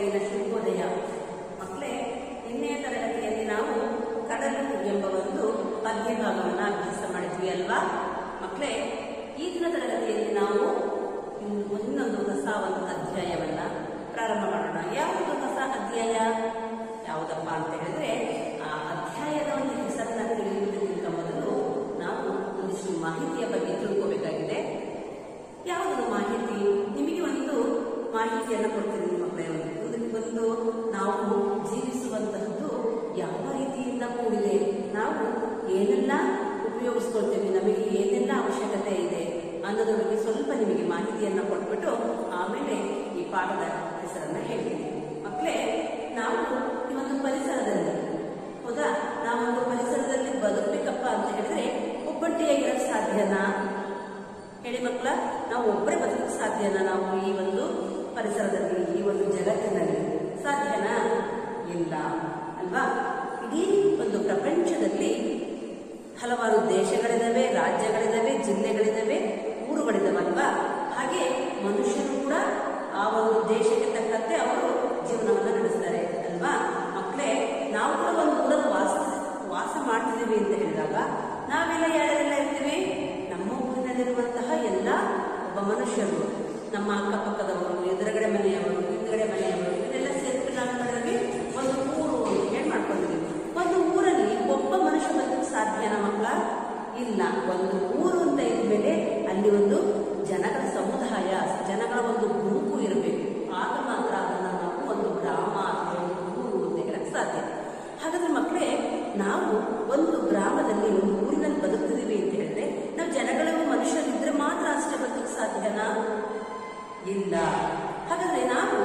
ಬೆಳಗಿನ ಶುಭೋದಯ ಮಕ್ಕಳೇ ನಿನ್ನೆಯ ತರಗತಿಯಲ್ಲಿ ನಾವು ಕಡಲು ಎಂಬ ಒಂದು ಪದ್ಯ ಭಾಗವನ್ನು ಅಭ್ಯಾಸ ಮಾಡಿದ್ವಿ ಅಲ್ವಾ ಮಕ್ಕಳೇ ಈಗಿನ ತರಗತಿಯಲ್ಲಿ ನಾವು ಇನ್ನು ಇನ್ನೊಂದು ಹೊಸ ಒಂದು ಅಧ್ಯಾಯವನ್ನ ಪ್ರಾರಂಭ ಮಾಡೋಣ ಯಾವುದು ಹೊಸ ಅಧ್ಯಾಯ ಯಾವುದಪ್ಪ ಅಂತ ಹೇಳಿದ್ರೆ ಆ ಅಧ್ಯಾಯದ ಒಂದು ಹೆಸರನ್ನ ತಿಳಿಯುವುದಕ್ಕಿಂತ ಮೊದಲು ನಾವು ಒಂದಿಷ್ಟು ಮಾಹಿತಿಯ ಬಗ್ಗೆ ತಿಳ್ಕೋಬೇಕಾಗಿದೆ ಯಾವುದೊಂದು ಮಾಹಿತಿ ನಿಮಗೆ ಒಂದು ಮಾಹಿತಿಯನ್ನು ಕೊಡ್ತೀನಿ ಮಕ್ಕಳೇ ಒಂದು ಒಂದು ನಾವು ಜೀವಿಸುವಂತಹದ್ದು ಯಾವ ರೀತಿಯಿಂದ ಕೂಡಿದೆ ನಾವು ಏನೆಲ್ಲ ಉಪಯೋಗಿಸ್ಕೊಳ್ತೇವೆ ನಮಗೆ ಏನೆಲ್ಲ ಅವಶ್ಯಕತೆ ಇದೆ ಅನ್ನೋದ್ರ ಬಗ್ಗೆ ಸ್ವಲ್ಪ ನಿಮಗೆ ಮಾಹಿತಿಯನ್ನ ಕೊಟ್ಬಿಟ್ಟು ಆಮೇಲೆ ಈ ಪಾಠದ ಹೆಸರನ್ನ ಹೇಳ್ತೀನಿ ಮಕ್ಕಳೇ ನಾವು ಈ ಒಂದು ಪರಿಸರದಲ್ಲಿ ಹೌದಾ ನಾವೊಂದು ಪರಿಸರದಲ್ಲಿ ಬದುಕಬೇಕಪ್ಪ ಅಂತ ಹೇಳಿದ್ರೆ ಒಬ್ಬಟ್ಟಿಯಾಗಿರಕ್ಕೆ ಸಾಧ್ಯನಾ ಹೇಳಿ ಮಕ್ಕಳ ನಾವು ಒಬ್ಬರೇ ಬದುಕಕ್ಕೆ ಸಾಧ್ಯನಾ ನಾವು ಈ ಒಂದು ಪರಿಸರದಲ್ಲಿ ಈ ಒಂದು ಜಗತ್ತಿನಲ್ಲಿ ಸಾಧ್ಯನಾ ಇಲ್ಲ ಅಲ್ವಾ ಇಡೀ ಒಂದು ಪ್ರಪಂಚದಲ್ಲಿ ಹಲವಾರು ದೇಶಗಳಿದಾವೆ ರಾಜ್ಯಗಳಿದಾವೆ ಜಿಲ್ಲೆಗಳಿದಾವೆ ಊರುಗಳಿದಾವಲ್ವಾ ಹಾಗೆ ಮನುಷ್ಯರು ಕೂಡ ಆ ಒಂದು ದೇಶಕ್ಕೆ ತಕ್ಕಂತೆ ಅವರು ಜೀವನವನ್ನು ನಡೆಸ್ತಾರೆ ಅಲ್ವಾ ಮಕ್ಕಳೇ ನಾವು ಕೂಡ ಒಂದು ಊರಲ್ಲಿ ವಾಸ ವಾಸ ಮಾಡ್ತಿದ್ದೀವಿ ಅಂತ ಹೇಳಿದಾಗ ನಾವೆಲ್ಲ ಯಾರೆಲ್ಲ ಇರ್ತೀವಿ ನಮ್ಮ ಊರಿನಲ್ಲಿರುವಂತಹ ಎಲ್ಲ ಒಬ್ಬ ಮನುಷ್ಯರು ನಮ್ಮ ಅಕ್ಕಪಕ್ಕದವರು ಎದುರುಗಡೆ ಮನೆಯವರು ಹಿಂದುಗಡೆ ಮನೆಯವರು ಇವರೆಲ್ಲ ಸೇರಿಬಿಟ್ಟು ನಾವು ಮಾಡಿದ್ವಿ ಒಂದು ಊರು ಅಂತ ಹೇಳಿ ಮಾಡ್ಕೊಂಡಿದ್ದೀವಿ ಒಂದು ಊರಲ್ಲಿ ಒಬ್ಬ ಮನುಷ್ಯ ಬದುಕು ಸಾಧ್ಯನಾ ಮಕ್ಕಳ ಇಲ್ಲ ಒಂದು ಊರು ಅಂತ ಇದ್ಮೇಲೆ ಅಲ್ಲಿ ಒಂದು ಜನಗಳ ಸಮುದಾಯ ಜನಗಳ ಒಂದು ಗುಂಪು ಇರಬೇಕು ಆಗ ಮಾತ್ರ ಅದನ್ನ ನಾವು ಒಂದು ಗ್ರಾಮ ಅಥವಾ ಒಂದು ಊರು ಅಂತ ಹೇಳಕ್ ಸಾಧ್ಯ ಹಾಗಾದ್ರೆ ಮಕ್ಕಳೇ ನಾವು ಒಂದು ಗ್ರಾಮದಲ್ಲಿ ಒಂದು ಊರಿನಲ್ಲಿ ಬದುಕ್ತಿದೀವಿ ಅಂತ ಹೇಳಿದ್ರೆ ನಾವು ಜನಗಳು ಮನುಷ್ಯರು ಇದ್ರೆ ಮಾತ್ರ ಅಷ್ಟೇ ಬದುಕಕ್ಕೆ ಸಾಧ್ಯನಾ ಇಲ್ಲ ಹಾಗಾದ್ರೆ ನಾವು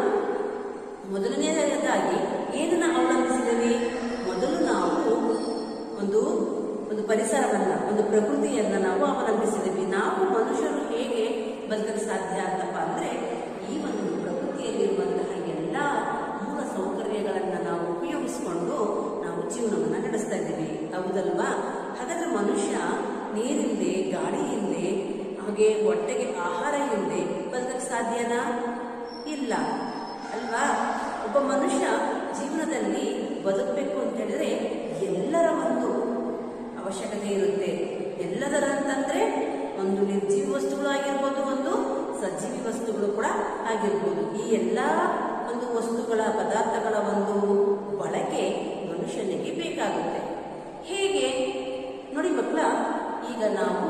ಮೊದಲನೇದಾಗಿ ಏನನ್ನ ಅವಲಂಬಿಸಿದವಿ ಮೊದಲು ನಾವು ಒಂದು ಒಂದು ಪರಿಸರವನ್ನ ಒಂದು ಪ್ರಕೃತಿಯನ್ನ ನಾವು ಅವಲಂಬಿಸಿದೀವಿ ನಾವು ಮನುಷ್ಯರು ಹೇಗೆ ಬದುಕಲು ಸಾಧ್ಯ ಅಂತಪ್ಪ ಅಂದ್ರೆ ಈ ಒಂದು ಪ್ರಕೃತಿಯಲ್ಲಿರುವಂತಹ ಎಲ್ಲ ಮೂಲ ಸೌಕರ್ಯಗಳನ್ನ ನಾವು ಉಪಯೋಗಿಸಿಕೊಂಡು ನಾವು ಜೀವನವನ್ನ ನಡೆಸ್ತಾ ಇದ್ದೀವಿ ಹೌದಲ್ವಾ ಹಾಗಾದ್ರೆ ಮನುಷ್ಯ ನೀರಿಲ್ಲದೆ ಗಾಳಿ ಇಲ್ಲದೆ ಹಾಗೆ ಹೊಟ್ಟೆಗೆ ಆಹಾರ ಇಲ್ಲದೆ ಬದುಕಕ್ಕೆ ಸಾಧ್ಯನಾ ಇಲ್ಲ ಅಲ್ವಾ ಒಬ್ಬ ಮನುಷ್ಯ ಜೀವನದಲ್ಲಿ ಬದುಕಬೇಕು ಅಂತ ಹೇಳಿದ್ರೆ ಎಲ್ಲರ ಒಂದು ಅವಶ್ಯಕತೆ ಇರುತ್ತೆ ಎಲ್ಲದರ ಅಂತಂದ್ರೆ ಒಂದು ನಿರ್ಜೀವ ವಸ್ತುಗಳು ಆಗಿರ್ಬೋದು ಒಂದು ಸಜೀವಿ ವಸ್ತುಗಳು ಕೂಡ ಆಗಿರ್ಬೋದು ಈ ಎಲ್ಲ ಒಂದು ವಸ್ತುಗಳ ಪದಾರ್ಥಗಳ ಒಂದು ಬಳಕೆ ಮನುಷ್ಯನಿಗೆ ಬೇಕಾಗುತ್ತೆ ಹೇಗೆ ನೋಡಿ ಮಕ್ಕಳ ಈಗ ನಾವು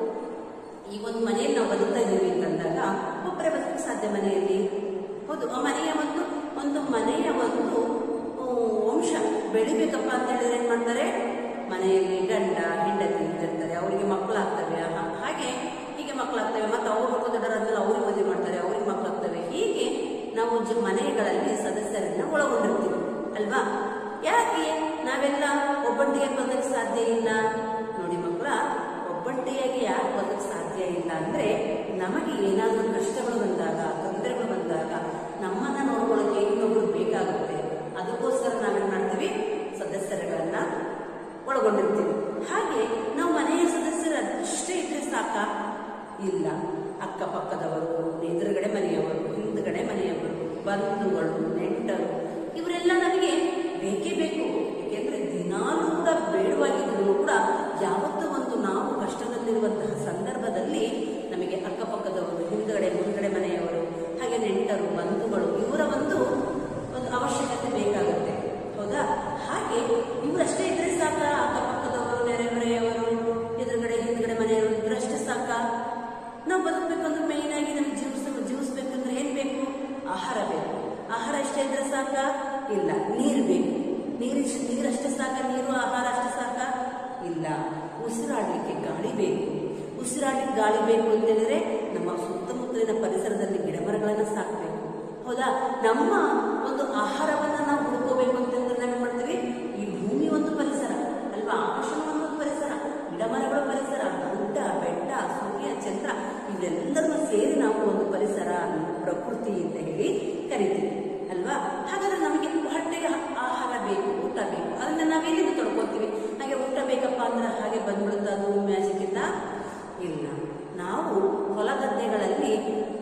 ಈ ಒಂದು ಮನೆಯಲ್ಲಿ ನಾವು ಬದುಕ್ತಾ ಇದ್ದೀವಿ ಅಂತಂದಾಗ ಒಬ್ಬರೇ ಬದುಕಕ್ಕೆ ಸಾಧ್ಯ ಮನೆಯಲ್ಲಿ ಹೌದು ಆ ಮನೆಯ ಒಂದು ಒಂದು ಮನೆಯ ಒಂದು ಆ, ವಂಶ ಬೆಳಿಬೇಕಪ್ಪ ಅಂತ ಹೇಳಿದ್ರೆ ಏನ್ ಮಾಡ್ತಾರೆ ಮನೆಯಲ್ಲಿ ಗಂಡ ಹೆಂಡತಿ ಇರ್ತಾರೆ ಅವರಿಗೆ ಮಕ್ಕಳಾಗ್ತವೆ ಹಾ- ಹಾಗೆ ಹೀಗೆ ಮಕ್ಕಳಾಗ್ತವೆ ಮತ್ತೆ ಅವ್ರು ದೊಡ್ಡರಾದ್ಮೇಲೆ ಅವ್ರಿಗೆ ಮದುವೆ ಮಾಡ್ತಾರೆ ಅವ್ರಿಗೆ ಮಕ್ಕಳಾಗ್ತವೆ ಹೀಗೆ ನಾವು ಜ- ಮನೆಗಳಲ್ಲಿ ಸದಸ್ಯರನ್ನ ಒಳಗೊಂಡಿರ್ತೀವಿ ಅಲ್ವಾ ಯಾಕೆ ನಾವೆಲ್ಲ ಒಬ್ಬಟ್ಟಿಗೆ ಬದುಕಕ್ಕೆ ಸಾಧ್ಯ ಇಲ್ಲ ನೋಡಿ ಮಕ್ಕಳ ಒಬ್ಬಟ್ಟಿಯಾಗಿ ಯಾಕೆ ಬದುಕಕ್ಕೆ ಸಾಧ್ಯ ಇಲ್ಲ ಅಂದ್ರೆ ನಮಗೆ ಏನಾದರೂ ಕಷ್ಟಗಳು ಬಂದಾಗ ತೊಂದರೆಗಳು ಬಂದಾಗ ನಮ್ಮನ್ನ ನೋಡ್ಕೊಳ್ಳೋಕೆ ಇನ್ನೊಬ್ರು ಬೇಕಾಗುತ್ತೆ ಅದಕ್ಕೋಸ್ಕರ ನಾವೇನ್ ಮಾಡ್ತೀವಿ ಸದಸ್ಯರುಗಳನ್ನ ಒಳಗೊಂಡಿರ್ತೀವಿ ಹಾಗೆ ನಾವು ಮನೆಯ ಸದಸ್ಯರು ಅಷ್ಟೇ ಇದ್ರೆ ಸಾಕ ಇಲ್ಲ ಅಕ್ಕಪಕ್ಕದವರು ಎದುರುಗಡೆ ಮನೆಯವರು ಹಿಂದುಗಡೆ ಮನೆಯವರು ಬಂಧುಗಳು ನೆಂಟರು ಇವರೆಲ್ಲ ನಮಗೆ ಬೇಕೇ ಬೇಕು ಏಕೆಂದ್ರೆ ದಿನಾಲೂ ಕೂಡ ಬೇಡವಾಗಿದ್ರು ಕೂಡ ಯಾವತ್ತೂ ಒಂದು ನಾವು ಕಷ್ಟದಲ್ಲಿರುವಂತಹ ಸಂದರ್ಭದಲ್ಲಿ ನಮಗೆ ಅಕ್ಕಪಕ್ಕದವರು ಹಿಂದುಗಡೆ ಮುಂದ್ಗಡೆ ಮನೆಯವರು ಹಾಗೆ ನೆಂಟರು ಬಂಧುಗಳು ಇವರ ಒಂದು ಒಂದು ಅವಶ್ಯಕತೆ ಬೇಕಾಗುತ್ತೆ ಹೌದಾ ಹಾಗೆ ಇವರಷ್ಟೇ ಇದ್ರೆ ಸಾಕ ಅಕ್ಕಪಕ್ಕದವರು ನೆರೆಹೊರೆಯವರು ಎದುರುಗಡೆ ಹಿಂದ್ಗಡೆ ಮನೆಯವರು ಇದ್ರಷ್ಟೇ ಸಾಕ ನಾವು ಬದುಕಬೇಕಂದ್ರೆ ಮೇಯ್ನ್ ಆಗಿ ನಮ್ಗೆ ಜೀವಿಸ ಜೀವಿಸ್ಬೇಕಂದ್ರೆ ಏನ್ ಬೇಕು ಆಹಾರ ಬೇಕು ಆಹಾರ ಅಷ್ಟೇ ಇದ್ರೆ ಸಾಕ ಇಲ್ಲ ನೀರು ಬೇಕು ನೀರು ನೀರಷ್ಟೇ ಸಾಕ ನೀರು ಆಹಾರ ಅಷ್ಟೇ ಸಾಕ ಇಲ್ಲ ಉಸಿರಾಡಲಿಕ್ಕೆ ಗಾಳಿ ಬೇಕು ಉಸಿರಾಡಲಿಕ್ಕೆ ಗಾಳಿ ಬೇಕು ಅಂತ ಹೇಳಿದ್ರೆ ನಮ್ಮ ಸುತ್ತಮುತ್ತಲಿನ ಪರಿಸರದಲ್ಲಿ ಗಿಡ ಮರಗಳನ್ನ ಸಾಕಬೇಕು ಹೌದಾ ನಮ್ಮ ಒಂದು ಆಹಾರವನ್ನ ನಾವು ಹುಡ್ಕೋಬೇಕು ಅಂತಂದ್ರೆ ನಾವೇನ್ ಮಾಡ್ತೀವಿ ಈ ಭೂಮಿ ಒಂದು ಪರಿಸರ ಅಲ್ವಾ ಆಕಾಶ ಒಂದು ಪರಿಸರ ಗಿಡ ಮರಗಳ ಪರಿಸರ ಗುಡ್ಡ ಬೆಟ್ಟ ಸೂರ್ಯ ಚಂದ್ರ ಇವೆಲ್ಲರೂ ಸೇರಿ ನಾವು ಒಂದು ಪರಿಸರ ಪ್ರಕೃತಿ ಅಂತ ಹೇಳಿ ಕರಿತೀವಿ ಅಲ್ವಾ ಹಾಗಾದ್ರೆ ನಮಗೆ ಹೊಟ್ಟೆಗೆ ಆಹಾರ ಬೇಕು ಊಟ ಬೇಕು ಅದನ್ನ ನಾವೆಲ್ಲಿಂದ ತೊಡ್ಕೊತೀವಿ ಹಾಗೆ ಊಟ ಬೇಕಪ್ಪ ಅಂದ್ರೆ ಹಾಗೆ ಬಂದ್ಬಿಡುತ್ತೆ ಅದು ಮ್ಯಾಜಿಕ್ ಇಂದ ಇಲ್ಲ ನಾವು ಹೊಲ ಗದ್ದೆಗಳಲ್ಲಿ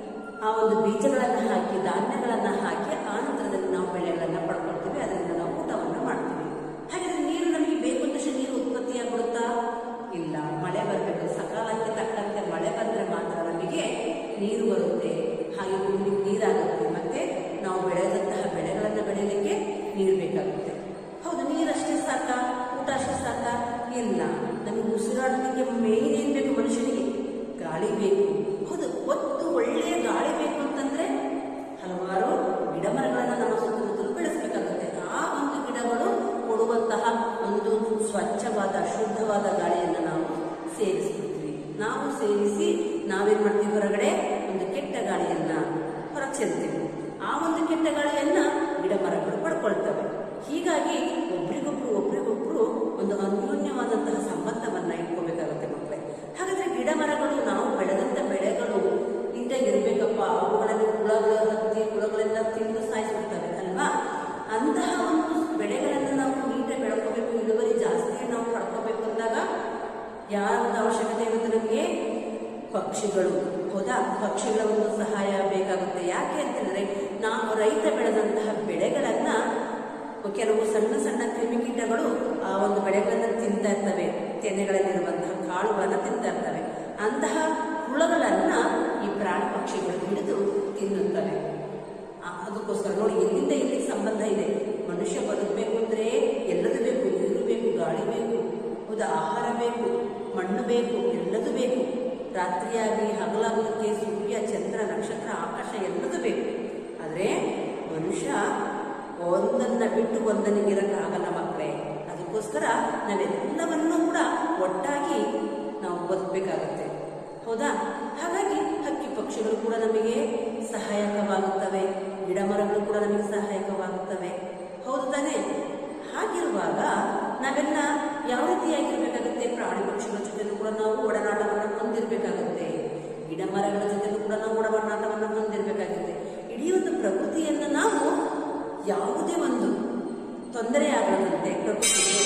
ಆ ಒಂದು ಬೀಜಗಳನ್ನು ಹಾಕಿ ಧಾನ್ಯಗಳನ್ನು ಹಾಕಿ ಆ ನಂತರದಲ್ಲಿ ನಾವು ಬೆಳೆಗಳನ್ನು ಪಡ್ಕೊಳ್ತೀವಿ ಅದರಿಂದ ನಾವು ಊಟವನ್ನು ಮಾಡ್ತೀವಿ ಹಾಗಾದ್ರೆ ನೀರು ನಮಗೆ ಬೇಕು ಅಂದ ತಕ್ಷಣ ನೀರು ಉತ್ಪತ್ತಿಯಾಗ್ಬಿಡುತ್ತಾ ಇಲ್ಲ ಮಳೆ ಬರಬೇಕು ಸಕಾಲಕ್ಕೆ ತಕ್ಕಂತೆ ಮಳೆ ಬಂದರೆ ಮಾತ್ರ ನಮಗೆ ನೀರು ಬರುತ್ತೆ ಹಾಗೆ ಕುಡಿಲಿಕ್ಕೆ ನೀರಾಗುತ್ತೆ ಮತ್ತೆ ನಾವು ಬೆಳೆದಂತಹ ಬೆಳೆಗಳನ್ನು ಬೆಳೆಯಲಿಕ್ಕೆ ನೀರು ಬೇಕಾಗುತ್ತೆ ಹೌದು ನೀರಷ್ಟೇ ಸಾಕ ಊಟ ಅಷ್ಟೇ ಸಾಕ ಇಲ್ಲ ನಮಗೆ ಉಸಿರಾಡಲಿಕ್ಕೆ ಮೇನ್ ಏನ್ ಬೇಕು ಮನುಷ್ಯನಿಗೆ ಗಾಳಿ ಬೇಕು ಹೌದು ಒತ್ತು ಒಳ್ಳೆಯ ಗಾಳಿ ಬೇಕು ಅಂತಂದ್ರೆ ಹಲವಾರು ಗಿಡ ಮರಗಳನ್ನು ನಮ್ಮ ಸುತ್ತಮುತ್ತಲು ಬೆಳೆಸಬೇಕಾಗುತ್ತೆ ಆ ಒಂದು ಗಿಡಗಳು ಕೊಡುವಂತಹ ಒಂದು ಸ್ವಚ್ಛವಾದ ಶುದ್ಧವಾದ ಗಾಳಿಯನ್ನು ನಾವು ಸೇರಿಸ್ಬಿಡ್ತೀವಿ ನಾವು ಸೇರಿಸಿ ನಾವೇನ್ ಮಾಡ್ತೀವಿ ಹೊರಗಡೆ ಒಂದು ಕೆಟ್ಟ ಗಾಳಿಯನ್ನ ಹೊರಗೆ ಚೆಲ್ತೀವಿ ಆ ಒಂದು ಕೆಟ್ಟ ಗಾಳಿಯನ್ನ ಗಿಡ ಮರಗಳು ಪಡ್ಕೊಳ್ತವೆ ಹೀಗಾಗಿ ಒಬ್ರಿಗೊಬ್ರು ಒಬ್ರಿಗೊಬ್ರು ಒಂದು ಅನ್ಯೋನ್ಯವಾದಂತಹ ಸಂಬಂಧವನ್ನ ಇಟ್ಕೋಬೇಕಾಗುತ್ತೆ ಮಕ್ಕಳೇ ಹಾಗಾದ್ರೆ ಗಿಡ ಮರಗಳು ನಾವು ಬೆಳೆದಂತ ಬೆಳೆಗಳು ನೀಟಾಗಿ ಇರ್ಬೇಕಪ್ಪ ಅವುಗಳಲ್ಲಿ ಹುಳಗಳು ಹತ್ತಿ ಹುಳಗಳೆಲ್ಲ ತಿಂದು ಸಾಯಿಸ್ಬಿಡ್ತವೆ ಅಲ್ವಾ ಅಂತಹ ಒಂದು ಬೆಳೆಗಳನ್ನು ನಾವು ನೀಟಾಗಿ ಬೆಳ್ಕೋಬೇಕು ಇಳುವರಿ ಜಾಸ್ತಿ ನಾವು ಪಡ್ಕೋಬೇಕು ಅಂದಾಗ ಯಾರ ಒಂದು ಅವಶ್ಯಕತೆ ಇರುತ್ತೆ ನಮಗೆ ಪಕ್ಷಿಗಳು ಹೌದಾ ಪಕ್ಷಿಗಳ ಒಂದು ಸಹಾಯ ಬೇಕಾಗುತ್ತೆ ಯಾಕೆ ಅಂತಂದ್ರೆ ನಾವು ರೈತ ಬೆಳೆದಂತಹ ಬೆಳೆಗಳನ್ನ ಕೆಲವು ಸಣ್ಣ ಸಣ್ಣ ಕ್ರಿಮಿಕೀಟಗಳು ಆ ಒಂದು ಬೆಳೆಗಳನ್ನ ತಿಂತಾ ಇರ್ತವೆ ತೆನೆಗಳಲ್ಲಿರುವಂತಹ ಕಾಳುಗಳನ್ನ ತಿಂತಾ ಇರ್ತವೆ ಅಂತಹ ಹುಳಗಳನ್ನ ಈ ಪ್ರಾಣಿ ಪಕ್ಷಿಗಳು ಹಿಡಿದು ತಿನ್ನುತ್ತವೆ ಆ, ಅದಕ್ಕೋಸ್ಕರ ನೋಡಿ ಎಲ್ಲಿಂದ ಎಲ್ಲಿ ಸಂಬಂಧ ಇದೆ ಮನುಷ್ಯ ಬದುಕಬೇಕು ಅಂದ್ರೆ ಎಲ್ಲದೂ ಬೇಕು ನೀರು ಬೇಕು ಗಾಳಿ ಬೇಕು ಹೌದಾ ಆಹಾರ ಬೇಕು ಮಣ್ಣು ಬೇಕು ಎಲ್ಲದೂ ಬೇಕು ರಾತ್ರಿಯಾಗಲಿ ಹಗಲಾಗಲಿಕ್ಕೆ ಸೂರ್ಯ ಚಂದ್ರ ನಕ್ಷತ್ರ ಆಕಾಶ ಎಲ್ಲದೂ ಬೇಕು ಆದ್ರೆ ಮನುಷ್ಯ ಒಂದನ್ನ ಬಿಟ್ಟು ಒಂದನಿಗೆ ಇರಕ್ಕಾಗಲ್ಲ ಮಕ್ಕಳೇ ಅದಕ್ಕೋಸ್ಕರ ನಾವೆಲ್ಲವನ್ನೂ ಕೂಡ ಒಟ್ಟಾಗಿ ನಾವು ಬದುಕಬೇಕಾಗತ್ತೆ ಹೌದಾ ಹಾಗಾಗಿ ಹಕ್ಕಿ ಪಕ್ಷಿಗಳು ಕೂಡ ನಮಗೆ ಸಹಾಯಕವಾಗುತ್ತವೆ ಗಿಡ ಮರಗಳು ಕೂಡ ನಮಗೆ ಸಹಾಯಕವಾಗುತ್ತವೆ ಹೌದು ತಾನೇ ಹಾಗಿರುವಾಗ ನಾವೆಲ್ಲ ಯಾವ ರೀತಿಯಾಗಿರ್ಬೇಕಾಗುತ್ತೆ ಪ್ರಾಣಿ ಪಕ್ಷಿಗಳ ಜೊತೆಲೂ ಕೂಡ ನಾವು ಒಡನಾಟವನ್ನು ಹೊಂದಿರಬೇಕಾಗುತ್ತೆ ಗಿಡ ಮರಗಳ ಜೊತೆಲೂ ಕೂಡ ನಾವು ಒಡನಾಟವನ್ನು ಹೊಂದಿರಬೇಕಾಗುತ್ತೆ ಇಡೀ ಒಂದು ಪ್ರಕೃತಿಯನ್ನು ನಾವು ಯಾವುದೇ ಒಂದು ತೊಂದರೆ ಆಗದಂತೆ ಪ್ರಕೃತಿಗೆ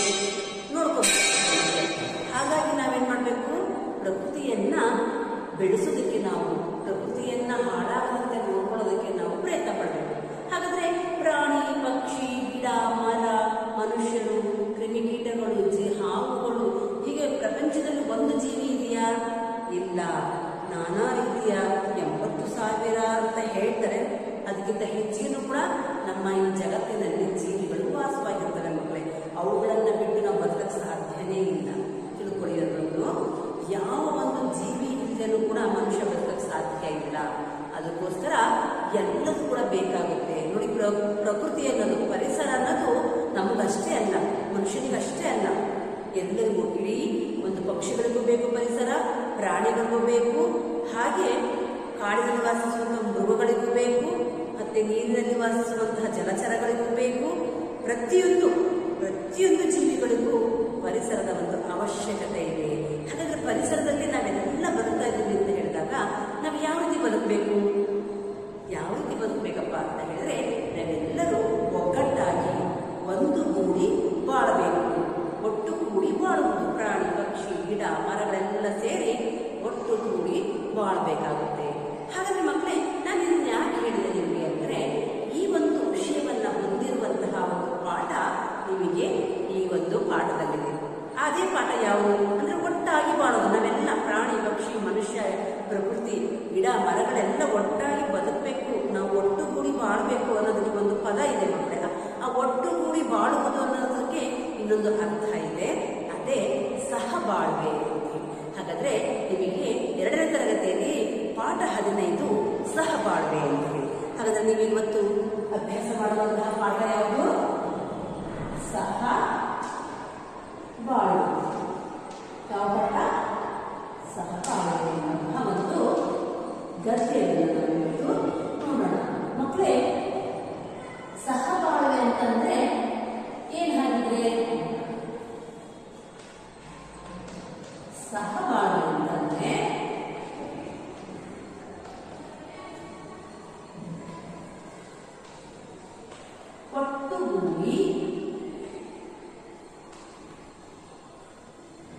ನೋಡ್ಕೋಬೇಕು ಹಾಗಾಗಿ ನಾವೇನ್ ಮಾಡಬೇಕು ಪ್ರಕೃತಿಯನ್ನ ಬೆಳೆಸೋದಕ್ಕೆ ನಾವು ಪ್ರಕೃತಿಯನ್ನ ಹಾಳಾಗದಂತೆ ನೋಡ್ಕೊಳ್ಳೋದಕ್ಕೆ ನಾವು ಪ್ರಯತ್ನ ಪಡಬೇಕು ಹಾಗಾದ್ರೆ ಪ್ರಾಣಿ ಪಕ್ಷಿ ಗಿಡ ಮರ ಮನುಷ್ಯರು ಕ್ರಿಮಿಕೀಟಗಳು ಜೀ ಹಾವುಗಳು ಹೀಗೆ ಪ್ರಪಂಚದಲ್ಲಿ ಒಂದು ಜೀವಿ ಇದೆಯಾ ಇಲ್ಲ ನಾನಾ ರೀತಿಯ ಎಂಬತ್ತು ಸಾವಿರ ಅಂತ ಹೇಳ್ತಾರೆ ಅದಕ್ಕಿಂತ ಹೆಚ್ಚಿನ ಕೂಡ ನಮ್ಮ ಈ ಜಗತ್ತಿನಲ್ಲಿ ಜೀವಿಗಳು ವಾಸವಾಗಿರ್ತವೆ ಮಕ್ಕಳೇ ಅವುಗಳನ್ನ ಬಿಟ್ಟು ನಾವು ಬದುಕಕ್ಕೆ ಸಾಧ್ಯನೇ ಇಲ್ಲ ತಿಳ್ಕೊಳ್ಳಿ ಅನ್ನೋದು ಯಾವ ಒಂದು ಜೀವಿ ಇಲ್ಲದೂ ಕೂಡ ಮನುಷ್ಯ ಬದುಕಕ್ಕೆ ಸಾಧ್ಯ ಇಲ್ಲ ಅದಕ್ಕೋಸ್ಕರ ಎಲ್ಲದೂ ಕೂಡ ಬೇಕಾಗುತ್ತೆ ನೋಡಿ ಪ್ರ ಪ್ರಕೃತಿ ಅನ್ನೋದು ಪರಿಸರ ಅನ್ನೋದು ನಮಗಷ್ಟೇ ಅಲ್ಲ ಮನುಷ್ಯನಿಗಷ್ಟೇ ಅಲ್ಲ ಎಲ್ಲರಿಗೂ ಇಡೀ ಒಂದು ಪಕ್ಷಿಗಳಿಗೂ ಬೇಕು ಪರಿಸರ ಪ್ರಾಣಿಗಳಿಗೂ ಬೇಕು ಹಾಗೆ ಕಾಡಿನಲ್ಲಿ ವಾಸಿಸುವಂತಹ ಮೃಗಗಳಿಗೂ ಬೇಕು ಮತ್ತೆ ನೀರಿನಲ್ಲಿ ವಾಸಿಸುವಂತಹ ಜಲಚರಗಳಿಗೂ ಬೇಕು ಪ್ರತಿಯೊಂದು ಪ್ರತಿಯೊಂದು ಜೀವಿಗಳಿಗೂ ಪರಿಸರದ ಒಂದು ಅವಶ್ಯಕತೆ ಇದೆ ಹಾಗಾದ್ರೆ ಪರಿಸರದಲ್ಲಿ ನಾವೆಲ್ಲ ಬದುಕ್ತಾ ಇದ್ದೀವಿ ಅಂತ ಹೇಳಿದಾಗ ನಾವು ಯಾವ ರೀತಿ ಬದುಕಬೇಕು ಯಾವ ರೀತಿ ಬದುಕಬೇಕಪ್ಪ ಅಂತ ಹೇಳಿದ್ರೆ ನಾವೆಲ್ಲರೂ ಒಗ್ಗಟ್ಟಾಗಿ ಒಂದು ಗೂಡಿ ಬಾಳಬೇಕು ಒಟ್ಟು ಕೂಡಿ ಬಾಳುವುದು ಪ್ರಾಣಿ ಪಕ್ಷಿ ಗಿಡ ಮರಗಳೆಲ್ಲ ಸೇರಿ ಒಟ್ಟು ಕೂಡಿ ಬಾಳ್ಬೇಕಾಗುತ್ತೆ ಹಾಗಾದ್ರೆ ಮಕ್ಕಳೇ ನಾನು ಇದನ್ನ ಯಾಕೆ ಹೇಳಿದೆ ನಿಮಗೆ ಅಂದ್ರೆ ಈ ಒಂದು ವಿಷಯವನ್ನ ಹೊಂದಿರುವಂತಹ ಒಂದು ಪಾಠ ನಿಮಗೆ ಈ ಒಂದು ಪಾಠದಲ್ಲಿದೆ ಅದೇ ಪಾಠ ಯಾವುದು ಅಂದ್ರೆ ಒಟ್ಟಾಗಿ ಬಾಳೋದು ನಾವೆಲ್ಲ ಪ್ರಾಣಿ ಪಕ್ಷಿ ಮನುಷ್ಯ ಪ್ರಕೃತಿ ಗಿಡ ಮರಗಳೆಲ್ಲ ಒಟ್ಟಾಗಿ ಬದುಕಬೇಕು ನಾವು ಒಟ್ಟುಗೂಡಿ ಬಾಳ್ಬೇಕು ಅನ್ನೋದಕ್ಕೆ ಒಂದು ಪದ ಇದೆ ಮಕ್ಕಳೇ ಆ ಒಟ್ಟುಗೂಡಿ ಬಾಳುವುದು ಅನ್ನೋದಕ್ಕೆ ಇನ್ನೊಂದು ಅರ್ಥ ಇದೆ ಅದೇ ಸಹಬಾಳ್ವೆ ಹಾಗಾದ್ರೆ ನಿಮಗೆ ಎರಡನೇ ತರಗತಿಯಲ್ಲಿ ಪಾಠ ಹದಿನೈದು ಸಹಬಾಳ್ವೆ ಅಂತ ಹೇಳಿ ಹಾಗಾದ್ರೆ ನೀವು ಇವತ್ತು ಅಭ್ಯಾಸ ಮಾಡುವಂತಹ ಪಾಠ ಯಾವುದು ಸಹ ಬಾಳು ಯಾವ ಪಾಠ ಸಹಬಾಳ್ವೆ ಅನ್ನುವಂತಹ ಒಂದು ಗದ್ಯವನ್ನು ನಾವು ಇವತ್ತು ನೋಡೋಣ ಮಕ್ಕಳೇ ಸಹಬಾಳ್ವೆ ಅಂತಂದ್ರೆ ಏನ್ ಹಾಗಿದ್ರೆ ಸಹಬಾಳ್ವೆ ಅಂತಂದ್ರೆ ಒಟ್ಟುಗೂಡಿ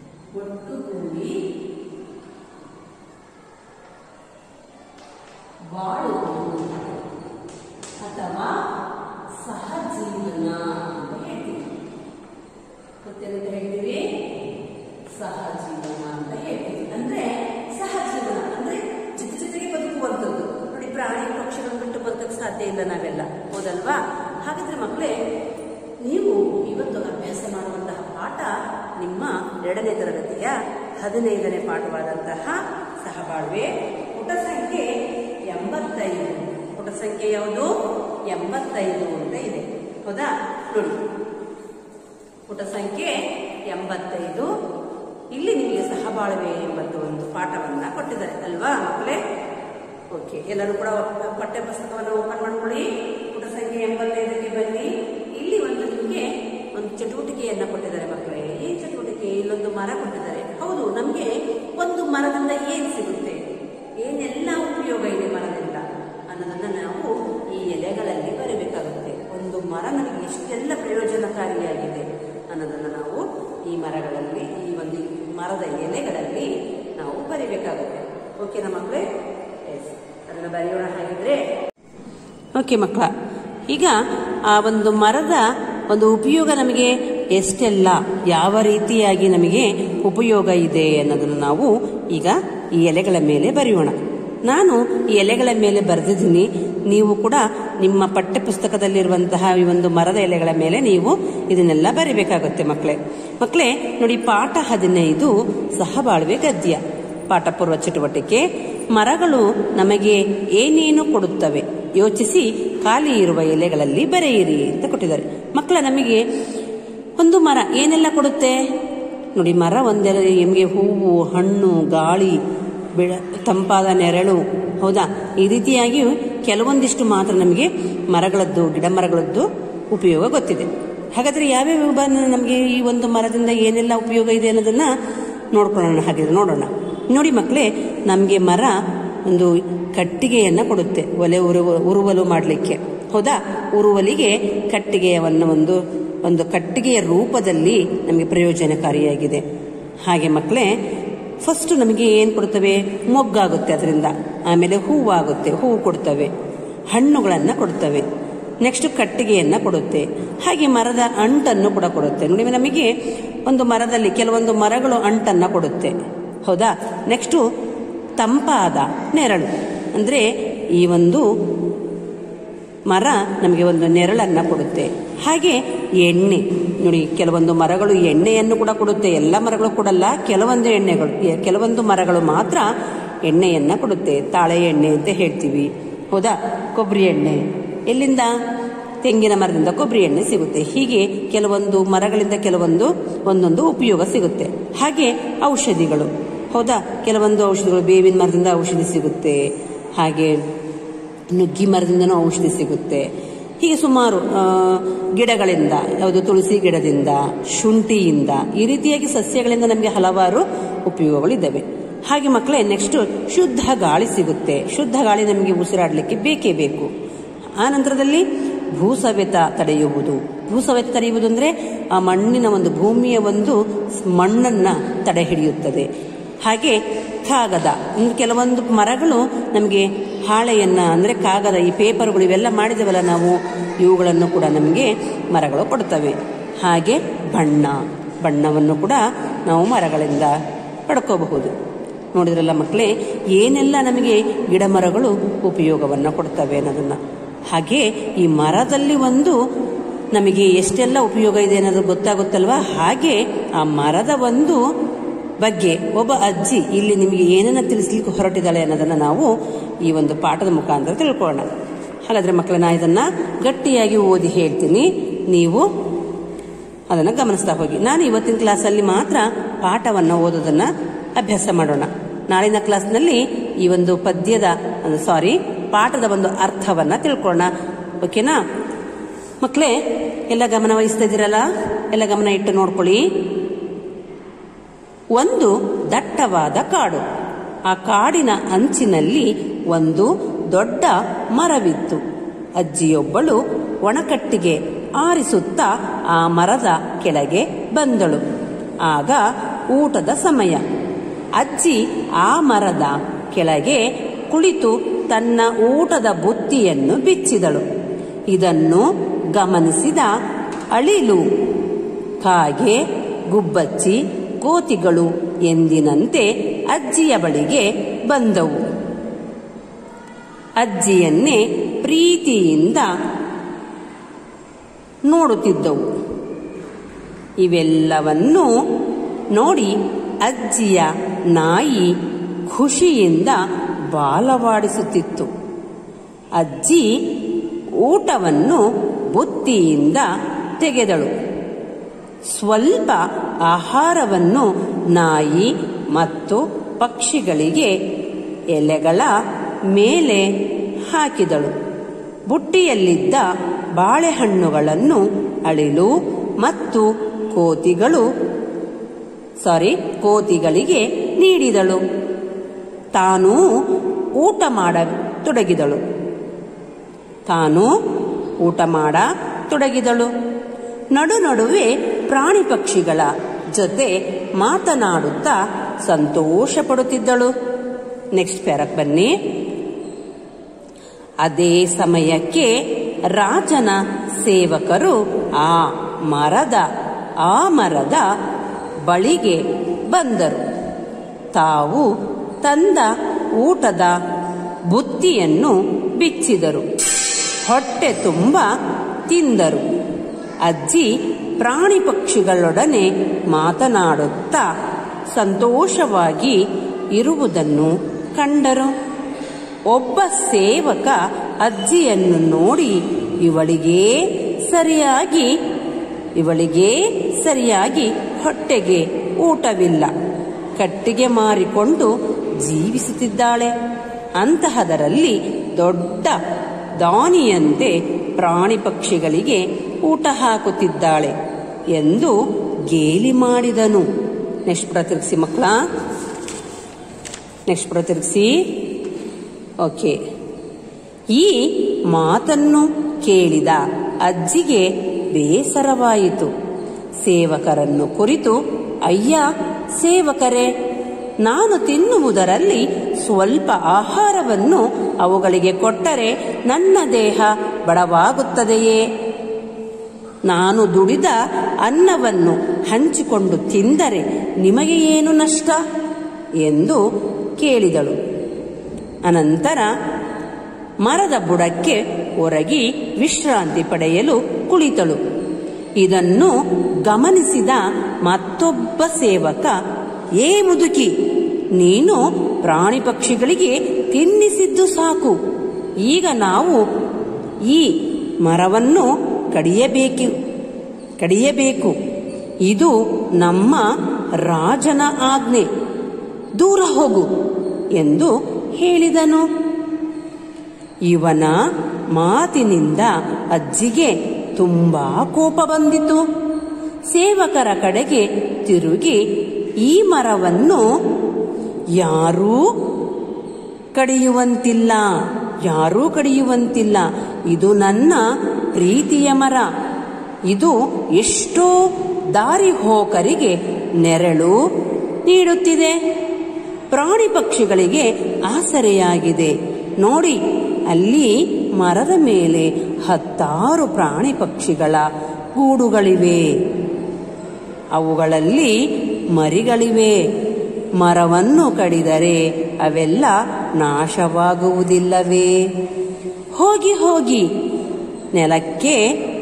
ಒಟ್ಟುಗೂಡಿ ಬಾಳುವುದು ಅಥವಾ ಸಹಜೀವನ ಅಂತ ಹೇಳ್ತೀವಿ ಮತ್ತೇನಂತ ಹೇಳ್ತೀವಿ ಸಹಜೀವನ ಅಂತ ಹೇಳ್ತೀವಿ ಅಂದ್ರೆ ಸಹಜೀವನ ಅಂದ್ರೆ ಜೊತೆ ಜೊತೆಗೆ ಬದುಕುವಂಥದ್ದು ನೋಡಿ ಪ್ರಾಣಿ ಪಕ್ಷಿಗಳನ್ನು ಬಿಟ್ಟು ಬದುಕಕ್ಕೆ ಸಾಧ್ಯ ಇಲ್ಲ ನಾವೆಲ್ಲ ಹೌದಲ್ವಾ ಹಾಗಾದ್ರೆ ಮಕ್ಕಳೇ ನೀವು ಇವತ್ತು ಅಭ್ಯಾಸ ಮಾಡುವಂತಹ ಪಾಠ ನಿಮ್ಮ ಎರಡನೇ ತರಗತಿಯ ಹದಿನೈದನೇ ಪಾಠವಾದಂತಹ ಸಹಬಾಳ್ವೆ ಪುಟ ಸಂಖ್ಯೆ ಎಂಬತ್ತೈದು ಪುಟ ಸಂಖ್ಯೆ ಯಾವುದು ಎಂಬತ್ತೈದು ಅಂತ ಇದೆ ಹೌದಾ ನೋಡಿ ಪುಟ ಸಂಖ್ಯೆ ಎಂಬತ್ತೈದು ಇಲ್ಲಿ ನಿಮಗೆ ಸಹಬಾಳ್ವೆ ಎಂಬತ್ತು ಒಂದು ಪಾಠವನ್ನ ಕೊಟ್ಟಿದ್ದಾರೆ ಅಲ್ವಾ ಮಕ್ಕಳೇ ಓಕೆ ಎಲ್ಲರೂ ಕೂಡ ಪಠ್ಯ ಪುಸ್ತಕವನ್ನು ಓಪನ್ ಮಾಡ್ಕೊಳ್ಳಿ ಪುಟ ಸಂಖ್ಯೆ ಎಂಬತ್ತೈದಕ್ಕೆ ಬನ್ನಿ ಇಲ್ಲಿ ಒಂದು ನಿಮಗೆ ಒಂದು ಚಟುವಟಿಕೆಯನ್ನ ಕೊಟ್ಟಿದ್ದಾರೆ ಮಕ್ಕಳೇ ಈ ಚಟುವಟಿಕೆ ಇಲ್ಲೊಂದು ಮರ ಕೊಟ್ಟಿದ್ದಾರೆ ಹೌದು ನಮಗೆ ಒಂದು ಮರದಿಂದ ಏನ್ ಸಿಗುತ್ತೆ ಏನೆಲ್ಲ ಉಪಯೋಗ ಇದೆ ಮರದಿಂದ ಅನ್ನೋದನ್ನ ನಾವು ಈ ಎಲೆಗಳಲ್ಲಿ ಬರೀಬೇಕಾಗುತ್ತೆ ಒಂದು ಮರ ನಮಗೆ ಎಷ್ಟೆಲ್ಲ ಪ್ರಯೋಜನಕಾರಿಯಾಗಿದೆ ಅನ್ನೋದನ್ನ ನಾವು ಈ ಮರಗಳಲ್ಲಿ ಈ ಒಂದು ಮರದ ಎಲೆಗಳಲ್ಲಿ ನಾವು ಬರೀಬೇಕಾಗುತ್ತೆ ಓಕೆನಾ ಮಕ್ಕಳೇ ಎಸ್ ಅದನ್ನ ಬರೆಯೋಣ ಹಾಗಿದ್ರೆ ಓಕೆ ಮಕ್ಕಳ ಈಗ ಆ ಒಂದು ಮರದ ಒಂದು ಉಪಯೋಗ ನಮಗೆ ಎಷ್ಟೆಲ್ಲ ಯಾವ ರೀತಿಯಾಗಿ ನಮಗೆ ಉಪಯೋಗ ಇದೆ ಅನ್ನೋದನ್ನು ನಾವು ಈಗ ಈ ಎಲೆಗಳ ಮೇಲೆ ಬರೆಯೋಣ ನಾನು ಈ ಎಲೆಗಳ ಮೇಲೆ ಬರೆದಿದ್ದೀನಿ ನೀವು ಕೂಡ ನಿಮ್ಮ ಪಠ್ಯ ಪುಸ್ತಕದಲ್ಲಿರುವಂತಹ ಈ ಒಂದು ಮರದ ಎಲೆಗಳ ಮೇಲೆ ನೀವು ಇದನ್ನೆಲ್ಲ ಬರಿಬೇಕಾಗುತ್ತೆ ಮಕ್ಕಳೇ ಮಕ್ಕಳೇ ನೋಡಿ ಪಾಠ ಹದಿನೈದು ಸಹಬಾಳ್ವೆ ಗದ್ಯ ಪಾಠಪೂರ್ವ ಚಟುವಟಿಕೆ ಮರಗಳು ನಮಗೆ ಏನೇನು ಕೊಡುತ್ತವೆ ಯೋಚಿಸಿ ಖಾಲಿ ಇರುವ ಎಲೆಗಳಲ್ಲಿ ಬರೆಯಿರಿ ಅಂತ ಕೊಟ್ಟಿದ್ದಾರೆ ಮಕ್ಕಳ ನಮಗೆ ಒಂದು ಮರ ಏನೆಲ್ಲ ಕೊಡುತ್ತೆ ನೋಡಿ ಮರ ಒಂದೆಲೆ ನಮಗೆ ಹೂವು ಹಣ್ಣು ಗಾಳಿ ಬೆಳ ತಂಪಾದ ನೆರಳು ಹೌದಾ ಈ ರೀತಿಯಾಗಿ ಕೆಲವೊಂದಿಷ್ಟು ಮಾತ್ರ ನಮಗೆ ಮರಗಳದ್ದು ಗಿಡ ಮರಗಳದ್ದು ಉಪಯೋಗ ಗೊತ್ತಿದೆ ಹಾಗಾದ್ರೆ ಯಾವ್ಯಾವ ಬ- ನಮಗೆ ಈ ಒಂದು ಮರದಿಂದ ಏನೆಲ್ಲ ಉಪಯೋಗ ಇದೆ ಅನ್ನೋದನ್ನ ನೋಡ್ಕೊಳ್ಳೋಣ ಹಾಗಿದ್ರೆ ನೋಡೋಣ ನೋಡಿ ಮಕ್ಕಳೇ ನಮಗೆ ಮರ ಒಂದು ಕಟ್ಟಿಗೆಯನ್ನ ಕೊಡುತ್ತೆ ಒಲೆ ಉರುವ ಉರುವಲು ಮಾಡಲಿಕ್ಕೆ ಹೌದಾ ಉರುವಲಿಗೆ ಕಟ್ಟಿಗೆಯವನ್ನು ಒಂದು ಒಂದು ಕಟ್ಟಿಗೆಯ ರೂಪದಲ್ಲಿ ನಮಗೆ ಪ್ರಯೋಜನಕಾರಿಯಾಗಿದೆ ಹಾಗೆ ಮಕ್ಕಳೇ ಫಸ್ಟ್ ನಮಗೆ ಏನು ಕೊಡ್ತವೆ ಮೊಗ್ಗಾಗುತ್ತೆ ಅದರಿಂದ ಆಮೇಲೆ ಹೂವಾಗುತ್ತೆ ಹೂವು ಕೊಡ್ತವೆ ಹಣ್ಣುಗಳನ್ನು ಕೊಡ್ತವೆ ನೆಕ್ಸ್ಟ್ ಕಟ್ಟಿಗೆಯನ್ನ ಕೊಡುತ್ತೆ ಹಾಗೆ ಮರದ ಅಂಟನ್ನು ಕೂಡ ಕೊಡುತ್ತೆ ನೋಡಿ ನಮಗೆ ಒಂದು ಮರದಲ್ಲಿ ಕೆಲವೊಂದು ಮರಗಳು ಅಂಟನ್ನ ಕೊಡುತ್ತೆ ಹೌದಾ ನೆಕ್ಸ್ಟು ತಂಪಾದ ನೆರಳು ಅಂದ್ರೆ ಈ ಒಂದು ಮರ ನಮಗೆ ಒಂದು ನೆರಳನ್ನ ಕೊಡುತ್ತೆ ಹಾಗೆ ಎಣ್ಣೆ ನೋಡಿ ಕೆಲವೊಂದು ಮರಗಳು ಎಣ್ಣೆಯನ್ನು ಕೂಡ ಕೊಡುತ್ತೆ ಎಲ್ಲ ಮರಗಳು ಕೊಡಲ್ಲ ಕೆಲವೊಂದು ಎಣ್ಣೆಗಳು ಎ- ಕೆಲವೊಂದು ಮರಗಳು ಮಾತ್ರ ಎಣ್ಣೆಯನ್ನ ಕೊಡುತ್ತೆ ತಾಳೆ ಎಣ್ಣೆ ಅಂತ ಹೇಳ್ತೀವಿ ಹೌದಾ ಕೊಬ್ಬರಿ ಎಣ್ಣೆ ಎಲ್ಲಿಂದ ತೆಂಗಿನ ಮರದಿಂದ ಕೊಬ್ಬರಿ ಎಣ್ಣೆ ಸಿಗುತ್ತೆ ಹೀಗೆ ಕೆಲವೊಂದು ಮರಗಳಿಂದ ಕೆಲವೊಂದು ಒಂದೊಂದು ಉಪಯೋಗ ಸಿಗುತ್ತೆ ಹಾಗೆ ಔಷಧಿಗಳು ಹೌದಾ ಕೆಲವೊಂದು ಔಷಧಿಗಳು ಬೇವಿನ ಮರದಿಂದ ಔಷಧಿ ಸಿಗುತ್ತೆ ಹಾಗೆ ನುಗ್ಗಿ ಮರದಿಂದನೂ ಔಷಧಿ ಸಿಗುತ್ತೆ ಹೀಗೆ ಸುಮಾರು ಆ, ಗಿಡಗಳಿಂದ ಯಾವುದು ತುಳಸಿ ಗಿಡದಿಂದ ಶುಂಠಿಯಿಂದ ಈ ರೀತಿಯಾಗಿ ಸಸ್ಯಗಳಿಂದ ನಮಗೆ ಹಲವಾರು ಉಪಯೋಗಗಳಿದ್ದಾವೆ ಹಾಗೆ ಮಕ್ಕಳೇ ನೆಕ್ಸ್ಟ್ ಶುದ್ಧ ಗಾಳಿ ಸಿಗುತ್ತೆ ಶುದ್ಧ ಗಾಳಿ ನಮಗೆ ಉಸಿರಾಡಲಿಕ್ಕೆ ಬೇಕೇ ಬೇಕು ಆ ನಂತರದಲ್ಲಿ ಭೂಸವೆತ ತಡೆಯುವುದು ಭೂಸವೆತ ತಡೆಯುವುದು ಅಂದ್ರೆ ಆ ಮಣ್ಣಿನ ಒಂದು ಭೂಮಿಯ ಒಂದು ಸ್- ಮಣ್ಣನ್ನ ತಡೆ ಹಿಡಿಯುತ್ತದೆ ಹಾಗೆ ಕಾಗದ ಅಂದ್ರೆ ಕೆಲವೊಂದು ಮರಗಳು ನಮಗೆ ಹಾಳೆಯನ್ನ ಅಂದ್ರೆ ಕಾಗದ ಈ ಪೇಪರ್ಗಳು ಇವೆಲ್ಲ ಮಾಡಿದೇವಲ್ಲ ನಾವು ಇವುಗಳನ್ನು ಕೂಡ ನಮಗೆ ಮರಗಳು ಕೊಡ್ತವೆ ಹಾಗೆ ಬಣ್ಣ ಬಣ್ಣವನ್ನು ಕೂಡ ನಾವು ಮರಗಳಿಂದ ಪಡ್ಕೋಬಹುದು ನೋಡಿದ್ರಲ್ಲ ಮಕ್ಕಳೇ ಏನೆಲ್ಲ ನಮಗೆ ಗಿಡ ಮರಗಳು ಉಪಯೋಗವನ್ನು ಕೊಡ್ತವೆ ಅನ್ನೋದನ್ನ ಹಾಗೆ ಈ ಮರದಲ್ಲಿ ಒಂದು ನಮಗೆ ಎಷ್ಟೆಲ್ಲ ಉಪಯೋಗ ಇದೆ ಅನ್ನೋದು ಗೊತ್ತಾಗುತ್ತಲ್ವಾ ಹಾಗೆ ಆ ಮರದ ಒಂದು ಬಗ್ಗೆ ಒಬ್ಬ ಅಜ್ಜಿ ಇಲ್ಲಿ ನಿಮಗೆ ಏನನ್ನ ತಿಳಿಸ್ಲಿಕ್ಕೆ ಹೊರಟಿದ್ದಾಳೆ ಅನ್ನೋದನ್ನ ನಾವು ಈ ಒಂದು ಪಾಠದ ಮುಖಾಂತರ ತಿಳ್ಕೊಳ್ಳೋಣ ಹಾಗಾದ್ರೆ ಮಕ್ಕಳ ನಾ ಇದನ್ನ ಗಟ್ಟಿಯಾಗಿ ಓದಿ ಹೇಳ್ತೀನಿ ನೀವು ಅದನ್ನು ಗಮನಿಸ್ತಾ ಹೋಗಿ ನಾನು ಇವತ್ತಿನ ಕ್ಲಾಸಲ್ಲಿ ಮಾತ್ರ ಪಾಠವನ್ನು ಓದೋದನ್ನ ಅಭ್ಯಾಸ ಮಾಡೋಣ ನಾಳಿನ ಕ್ಲಾಸ್ನಲ್ಲಿ ಈ ಒಂದು ಪದ್ಯದ ಸಾರಿ ಪಾಠದ ಒಂದು ಅರ್ಥವನ್ನ ತಿಳ್ಕೊಳ್ಳೋಣ ಓಕೆನಾ ಮಕ್ಕಳೇ ಎಲ್ಲ ಗಮನ ವಹಿಸ್ತಾ ಇದ್ದೀರಲ್ಲ ಎಲ್ಲ ಗಮನ ಇಟ್ಟು ನೋಡ್ಕೊಳ್ಳಿ ಒಂದು ದಟ್ಟವಾದ ಕಾಡು ಆ ಕಾಡಿನ ಅಂಚಿನಲ್ಲಿ ಒಂದು ದೊಡ್ಡ ಮರವಿತ್ತು ಅಜ್ಜಿಯೊಬ್ಬಳು ಒಣಕಟ್ಟಿಗೆ ಆರಿಸುತ್ತಾ ಆ ಮರದ ಕೆಳಗೆ ಬಂದಳು ಆಗ ಊಟದ ಸಮಯ ಅಜ್ಜಿ ಆ ಮರದ ಕೆಳಗೆ ಕುಳಿತು ತನ್ನ ಊಟದ ಬುತ್ತಿಯನ್ನು ಬಿಚ್ಚಿದಳು ಇದನ್ನು ಗಮನಿಸಿದ ಅಳಿಲು ಕಾಗೆ ಗುಬ್ಬಚ್ಚಿ ಕೋತಿಗಳು ಎಂದಿನಂತೆ ಅಜ್ಜಿಯ ಬಳಿಗೆ ಬಂದವು ಅಜ್ಜಿಯನ್ನೇ ಪ್ರೀತಿಯಿಂದ ನೋಡುತ್ತಿದ್ದವು ಇವೆಲ್ಲವನ್ನೂ ನೋಡಿ ಅಜ್ಜಿಯ ನಾಯಿ ಖುಷಿಯಿಂದ ಬಾಲವಾಡಿಸುತ್ತಿತ್ತು ಅಜ್ಜಿ ಊಟವನ್ನು ಬುತ್ತಿಯಿಂದ ತೆಗೆದಳು ಸ್ವಲ್ಪ ಆಹಾರವನ್ನು ನಾಯಿ ಮತ್ತು ಪಕ್ಷಿಗಳಿಗೆ ಎಲೆಗಳ ಮೇಲೆ ಹಾಕಿದಳು ಬುಟ್ಟಿಯಲ್ಲಿದ್ದ ಬಾಳೆಹಣ್ಣುಗಳನ್ನು ಅಳಿಲು ಮತ್ತು ಕೋತಿಗಳು ಸಾರಿ ಕೋತಿಗಳಿಗೆ ನೀಡಿದಳು ತಾನೂ ಊಟ ಮಾಡ ತೊಡಗಿದಳು ತಾನು ಊಟ ಮಾಡ ತೊಡಗಿದಳು ನಡು ನಡುವೆ ಪ್ರಾಣಿ ಪಕ್ಷಿಗಳ ಜೊತೆ ಮಾತನಾಡುತ್ತಾ ಸಂತೋಷ ಪಡುತ್ತಿದ್ದಳು ನೆಕ್ಸ್ಟ್ ಪ್ಯಾರಕ್ ಬನ್ನಿ ಅದೇ ಸಮಯಕ್ಕೆ ರಾಜನ ಸೇವಕರು ಆ ಮರದ ಆ ಮರದ ಬಳಿಗೆ ಬಂದರು ತಾವು ತಂದ ಊಟದ ಬುತ್ತಿಯನ್ನು ಬಿಚ್ಚಿದರು ಹೊಟ್ಟೆ ತುಂಬ ತಿಂದರು ಅಜ್ಜಿ ಪ್ರಾಣಿ ಪಕ್ಷಿಗಳೊಡನೆ ಮಾತನಾಡುತ್ತಾ ಸಂತೋಷವಾಗಿ ಇರುವುದನ್ನು ಕಂಡರು ಒಬ್ಬ ಸೇವಕ ಅಜ್ಜಿಯನ್ನು ನೋಡಿ ಇವಳಿಗೇ ಸರಿಯಾಗಿ ಇವಳಿಗೇ ಸರಿಯಾಗಿ ಹೊಟ್ಟೆಗೆ ಊಟವಿಲ್ಲ ಕಟ್ಟಿಗೆ ಮಾರಿಕೊಂಡು ಜೀವಿಸುತ್ತಿದ್ದಾಳೆ ಅಂತಹದರಲ್ಲಿ ದೊಡ್ಡ ದಾನಿಯಂತೆ ಪ್ರಾಣಿ ಪಕ್ಷಿಗಳಿಗೆ ಊಟ ಹಾಕುತ್ತಿದ್ದಾಳೆ ಎಂದು ಗೇಲಿ ಮಾಡಿದನು ನೆಕ್ಸ್ಟ್ ಪುಟ ತಿರುಗಿಸಿ ಮಕ್ಕಳ ನೆಕ್ಸ್ಟ್ ಪುಟ ತಿರುಗಿಸಿ ಓಕೆ ಈ ಮಾತನ್ನು ಕೇಳಿದ ಅಜ್ಜಿಗೆ ಬೇಸರವಾಯಿತು ಸೇವಕರನ್ನು ಕುರಿತು ಅಯ್ಯ ಸೇವಕರೇ ನಾನು ತಿನ್ನುವುದರಲ್ಲಿ ಸ್ವಲ್ಪ ಆಹಾರವನ್ನು ಅವುಗಳಿಗೆ ಕೊಟ್ಟರೆ ನನ್ನ ದೇಹ ಬಡವಾಗುತ್ತದೆಯೇ ನಾನು ದುಡಿದ ಅನ್ನವನ್ನು ಹಂಚಿಕೊಂಡು ತಿಂದರೆ ನಿಮಗೆ ಏನು ನಷ್ಟ ಎಂದು ಕೇಳಿದಳು ಅನಂತರ ಮರದ ಬುಡಕ್ಕೆ ಒರಗಿ ವಿಶ್ರಾಂತಿ ಪಡೆಯಲು ಕುಳಿತಳು ಇದನ್ನು ಗಮನಿಸಿದ ಮತ್ತೊಬ್ಬ ಸೇವಕ ಏ ಮುದುಕಿ ನೀನು ಪ್ರಾಣಿ ಪಕ್ಷಿಗಳಿಗೆ ತಿನ್ನಿಸಿದ್ದು ಸಾಕು ಈಗ ನಾವು ಈ ಮರವನ್ನು ಕಡಿಯಬೇಕು ಕಡಿಯಬೇಕು ಇದು ನಮ್ಮ ರಾಜನ ಆಜ್ಞೆ ದೂರ ಹೋಗು ಎಂದು ಹೇಳಿದನು ಇವನ ಮಾತಿನಿಂದ ಅಜ್ಜಿಗೆ ತುಂಬಾ ಕೋಪ ಬಂದಿತು ಸೇವಕರ ಕಡೆಗೆ ತಿರುಗಿ ಈ ಮರವನ್ನು ಯಾರೂ ಕಡಿಯುವಂತಿಲ್ಲ ಯಾರೂ ಕಡಿಯುವಂತಿಲ್ಲ ಇದು ನನ್ನ ಪ್ರೀತಿಯ ಮರ ಇದು ಎಷ್ಟೋ ದಾರಿ ಹೋಕರಿಗೆ ನೆರಳು ನೀಡುತ್ತಿದೆ ಪ್ರಾಣಿ ಪಕ್ಷಿಗಳಿಗೆ ಆಸರೆಯಾಗಿದೆ ನೋಡಿ ಅಲ್ಲಿ ಮರದ ಮೇಲೆ ಹತ್ತಾರು ಪ್ರಾಣಿ ಪಕ್ಷಿಗಳ ಗೂಡುಗಳಿವೆ ಅವುಗಳಲ್ಲಿ ಮರಿಗಳಿವೆ ಮರವನ್ನು ಕಡಿದರೆ ಅವೆಲ್ಲ ನಾಶವಾಗುವುದಿಲ್ಲವೇ ಹೋಗಿ ಹೋಗಿ ನೆಲಕ್ಕೆ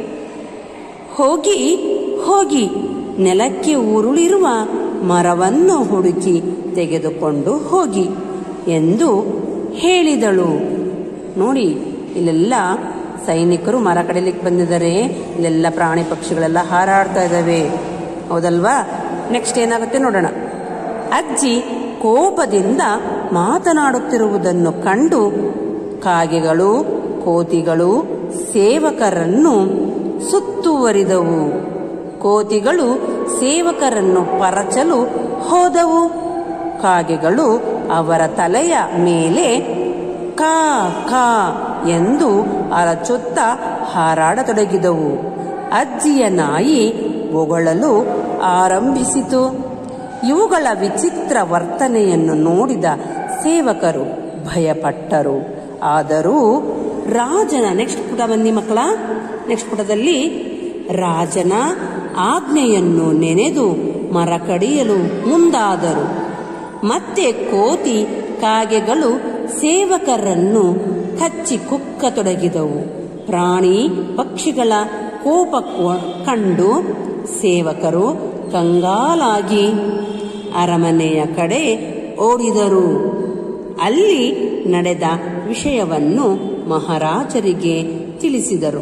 ಹೋಗಿ ಹೋಗಿ ನೆಲಕ್ಕೆ ಉರುಳಿರುವ ಮರವನ್ನು ಹುಡುಕಿ ತೆಗೆದುಕೊಂಡು ಹೋಗಿ ಎಂದು ಹೇಳಿದಳು ನೋಡಿ ಇಲ್ಲೆಲ್ಲ ಸೈನಿಕರು ಮರ ಕಡಿಲಿಕ್ಕೆ ಬಂದಿದ್ದಾರೆ ಇಲ್ಲೆಲ್ಲ ಪ್ರಾಣಿ ಪಕ್ಷಿಗಳೆಲ್ಲ ಹಾರಾಡ್ತಾ ಇದ್ದಾವೆ ಹೌದಲ್ವಾ ನೆಕ್ಸ್ಟ್ ಏನಾಗುತ್ತೆ ನೋಡೋಣ ಅಜ್ಜಿ ಕೋಪದಿಂದ ಮಾತನಾಡುತ್ತಿರುವುದನ್ನು ಕಂಡು ಕಾಗೆಗಳು ಕೋತಿಗಳು ಸೇವಕರನ್ನು ಸುತ್ತುವರಿದವು ಕೋತಿಗಳು ಸೇವಕರನ್ನು ಪರಚಲು ಹೋದವು ಕಾಗೆಗಳು ಅವರ ತಲೆಯ ಮೇಲೆ ಕಾ ಕಾ ಎಂದು ಅರಚುತ್ತಾ ಹಾರಾಡತೊಡಗಿದವು ಅಜ್ಜಿಯ ನಾಯಿ ಬೊಗಳಲು ಆರಂಭಿಸಿತು ಇವುಗಳ ವಿಚಿತ್ರ ವರ್ತನೆಯನ್ನು ನೋಡಿದ ಸೇವಕರು ಭಯಪಟ್ಟರು ಆದರೂ ರಾಜನ ನೆಕ್ಸ್ಟ್ ಪುಟ ಬನ್ನಿ ಮಕ್ಕಳ ನೆಕ್ಸ್ಟ್ ಪುಟದಲ್ಲಿ ರಾಜನ ಆಜ್ಞೆಯನ್ನು ನೆನೆದು ಮರ ಕಡಿಯಲು ಮುಂದಾದರು ಮತ್ತೆ ಕೋತಿ ಕಾಗೆಗಳು ಸೇವಕರನ್ನು ಕಚ್ಚಿ ಕುಕ್ಕತೊಡಗಿದವು ಪ್ರಾಣಿ ಪಕ್ಷಿಗಳ ಕೋಪ ಕಂಡು ಸೇವಕರು ಕಂಗಾಲಾಗಿ ಅರಮನೆಯ ಕಡೆ ಓಡಿದರು ಅಲ್ಲಿ ನಡೆದ ವಿಷಯವನ್ನು ಮಹಾರಾಜರಿಗೆ ತಿಳಿಸಿದರು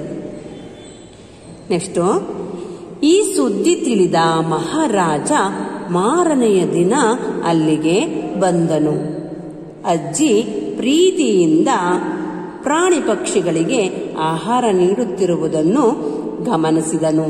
ನೆಕ್ಸ್ಟ್ ಈ ಸುದ್ದಿ ತಿಳಿದ ಮಹಾರಾಜ ಮಾರನೆಯ ದಿನ ಅಲ್ಲಿಗೆ ಬಂದನು ಅಜ್ಜಿ ಪ್ರೀತಿಯಿಂದ ಪ್ರಾಣಿ ಪಕ್ಷಿಗಳಿಗೆ ಆಹಾರ ನೀಡುತ್ತಿರುವುದನ್ನು ಗಮನಿಸಿದನು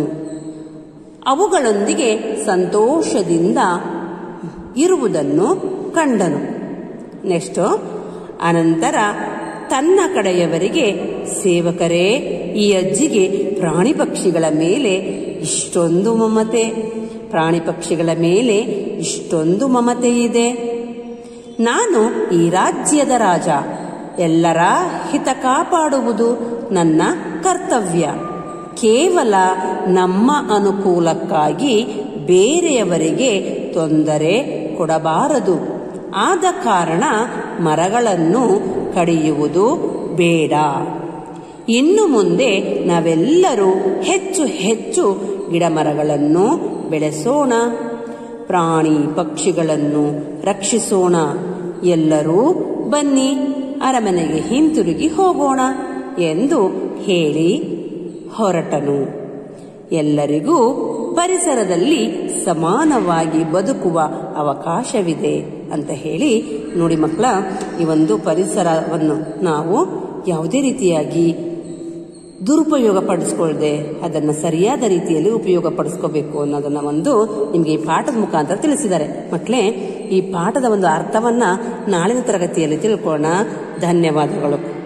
ಅವುಗಳೊಂದಿಗೆ ಸಂತೋಷದಿಂದ ಇರುವುದನ್ನು ಕಂಡನು ನೆಕ್ಸ್ಟ್ ಅನಂತರ ತನ್ನ ಕಡೆಯವರಿಗೆ ಸೇವಕರೇ ಈ ಅಜ್ಜಿಗೆ ಪ್ರಾಣಿ ಪಕ್ಷಿಗಳ ಮೇಲೆ ಇಷ್ಟೊಂದು ಮಮತೆ ಪ್ರಾಣಿ ಪಕ್ಷಿಗಳ ಮೇಲೆ ಇಷ್ಟೊಂದು ಮಮತೆ ಇದೆ ನಾನು ಈ ರಾಜ್ಯದ ರಾಜ ಎಲ್ಲರ ಹಿತ ಕಾಪಾಡುವುದು ನನ್ನ ಕರ್ತವ್ಯ ಕೇವಲ ನಮ್ಮ ಅನುಕೂಲಕ್ಕಾಗಿ ಬೇರೆಯವರಿಗೆ ತೊಂದರೆ ಕೊಡಬಾರದು ಆದ ಕಾರಣ ಮರಗಳನ್ನು ಕಡಿಯುವುದು ಬೇಡ ಇನ್ನು ಮುಂದೆ ನಾವೆಲ್ಲರೂ ಹೆಚ್ಚು ಹೆಚ್ಚು ಗಿಡಮರಗಳನ್ನು ಬೆಳೆಸೋಣ ಪ್ರಾಣಿ ಪಕ್ಷಿಗಳನ್ನು ರಕ್ಷಿಸೋಣ ಎಲ್ಲರೂ ಬನ್ನಿ ಅರಮನೆಗೆ ಹಿಂತಿರುಗಿ ಹೋಗೋಣ ಎಂದು ಹೇಳಿ ಹೊರಟನು ಎಲ್ಲರಿಗೂ ಪರಿಸರದಲ್ಲಿ ಸಮಾನವಾಗಿ ಬದುಕುವ ಅವಕಾಶವಿದೆ ಅಂತ ಹೇಳಿ ನೋಡಿ ಮಕ್ಕಳ ಈ ಒಂದು ಪರಿಸರವನ್ನು ನಾವು ಯಾವುದೇ ರೀತಿಯಾಗಿ ದುರುಪಯೋಗ ಪಡಿಸ್ಕೊಳ್ದೆ ಅದನ್ನು ಸರಿಯಾದ ರೀತಿಯಲ್ಲಿ ಉಪಯೋಗ ಪಡಿಸ್ಕೋಬೇಕು ಅನ್ನೋದನ್ನ ಒಂದು ನಿಮಗೆ ಈ ಪಾಠದ ಮುಖಾಂತರ ತಿಳಿಸಿದ್ದಾರೆ ಮಕ್ಕಳೇ ಈ ಪಾಠದ ಒಂದು ಅರ್ಥವನ್ನ ನಾಳಿನ ತರಗತಿಯಲ್ಲಿ ತಿಳ್ಕೊಳ್ಳೋಣ ಧನ್ಯವಾದಗಳು